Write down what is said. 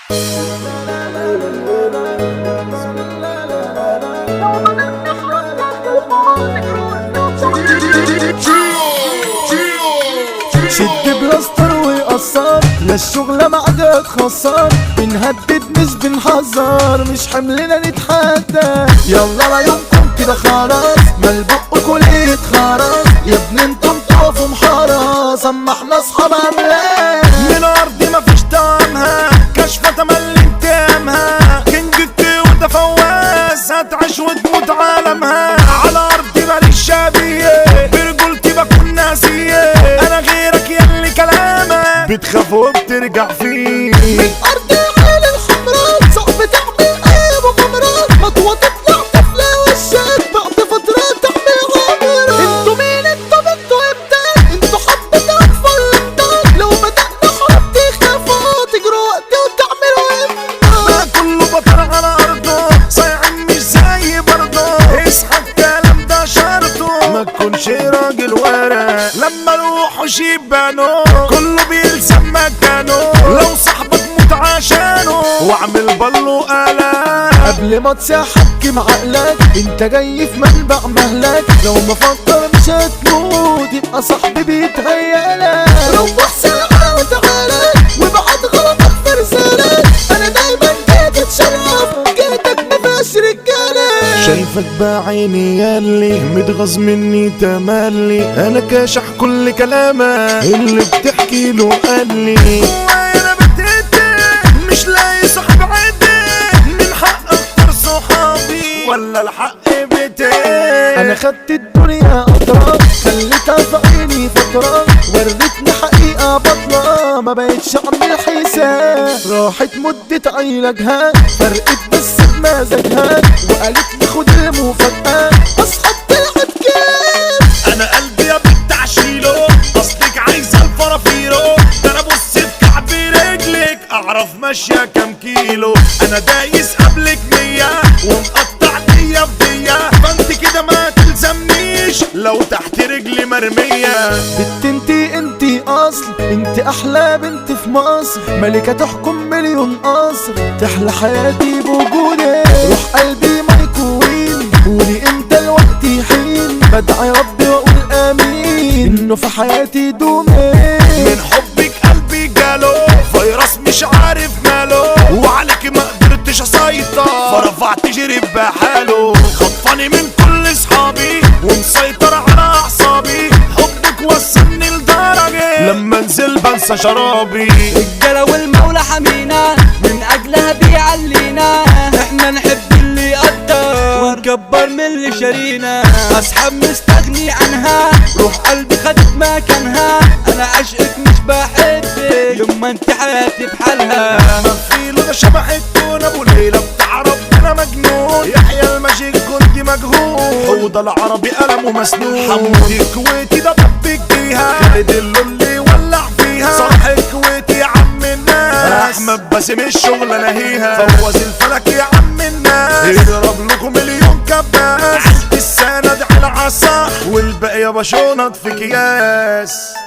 شد بلاستر ويقصر لا الشغلة معاك تخسر بنهدد مش بنحذر مش حملنا نتحدى يلا لا يمكن كده خلاص ما البق كله يتخرس يا ابن انتم تقفوا محرس اما احنا اصحاب املاك من ارضي مفيش طعمها كشفة تملي انتامها كينج وده فواز هتعيش وتموت عالمها على ارضي ماليش شبيه برجولتي بكون ناسيه انا غيرك يلي كلامك بتخاف وبترجع فيه ارض العين الحمراء صعب تعمل اي مغامرات خطوة تطلع طفلة وشك بعد فترة تعمل غامرة انتوا مين انتوا انتوا امتى انتوا حبة اطفال امتى لو بدأنا حرب تخافوا تجروا وقتي وتعملوا امتى ما كله بطل على ارضه صايعين مش زي برضه اصحى الكلام ده شرطه ما تكونش راجل ورق لما الوحوش يبانوا كله بيلزم مكانه لو صاحبك موت عشانه واعمل بلو قلق قبل ما تحكم عقلك انت جاي في منبع مهلك لو ما فكر مش هتموت يبقى صاحبي بيتهيألك روح ساعة وتعالى وابعد غلطك في رسالك انا دايما جيت اتشرف جيتك مفيهاش رجالة شايفك بعيني ياللي متغاظ مني تملي انا كاشح كل كلامك اللي بتحكي له قال لي انا بتقتل مش لاقي صاحب عدل من حق اختار صحابي ولا الحق بتاعي انا خدت الدنيا اطراف خليتها في عيني فترة ورتني حقيقة بطلة ما بقتش اعمل حساب راحت مدة علاجها فرقت بس بمزاجها وقالت لي خد المفاجأة اصحى طلعت كام انا قلبي يا بنت عشيله اصلك عايزه الفرافيرو ده انا بص في كعب رجلك اعرف ماشيه كام كيلو انا دايس قبلك مية ومقطع دية بدية فانت كده ما تلزمنيش لو تحت رجلي مرمية بنت انتي انتي اصل انتي احلى بنت في مصر ملكة تحكم مليون قصر تحلى حياتي بوجودك روح قلبي ما يكون قولي امتى الوقت يحين بدعي ربي واقول امين انه في حياتي دومين من حبك قلبي جاله فيروس مش عارف ماله وعليك ما قدرتش اسيطر فرفعت جري بحاله خطفني من كل صحابي ومسيطر على اعصابي حبك وصلني لدرجه لما انزل بنسى شرابي الرجالة والمولى حمينا من اجلها بيعلينا احنا نحب اللي يقدر ونكبر من اللي شارينا اصحاب مستغني عنها روح قلبي خدت مكانها انا عشقك مش بحبك يما انت حياتي بحالها مفيله ده شبح التون ابو ليلى بتاع ربنا مجنون يحيى الماجيك جندي مجهول حوض العربي قلمه مسنون حمودي الكويتي ده طبك بيها خالد اللولي ولع فيها صلاح الكويتي يا عم الناس احمد باسم الشغل نهيها فوز الفلك يا عم الناس يضرب لكم مليون كباس عند السند على عصا والباقي يا باشونط في اكياس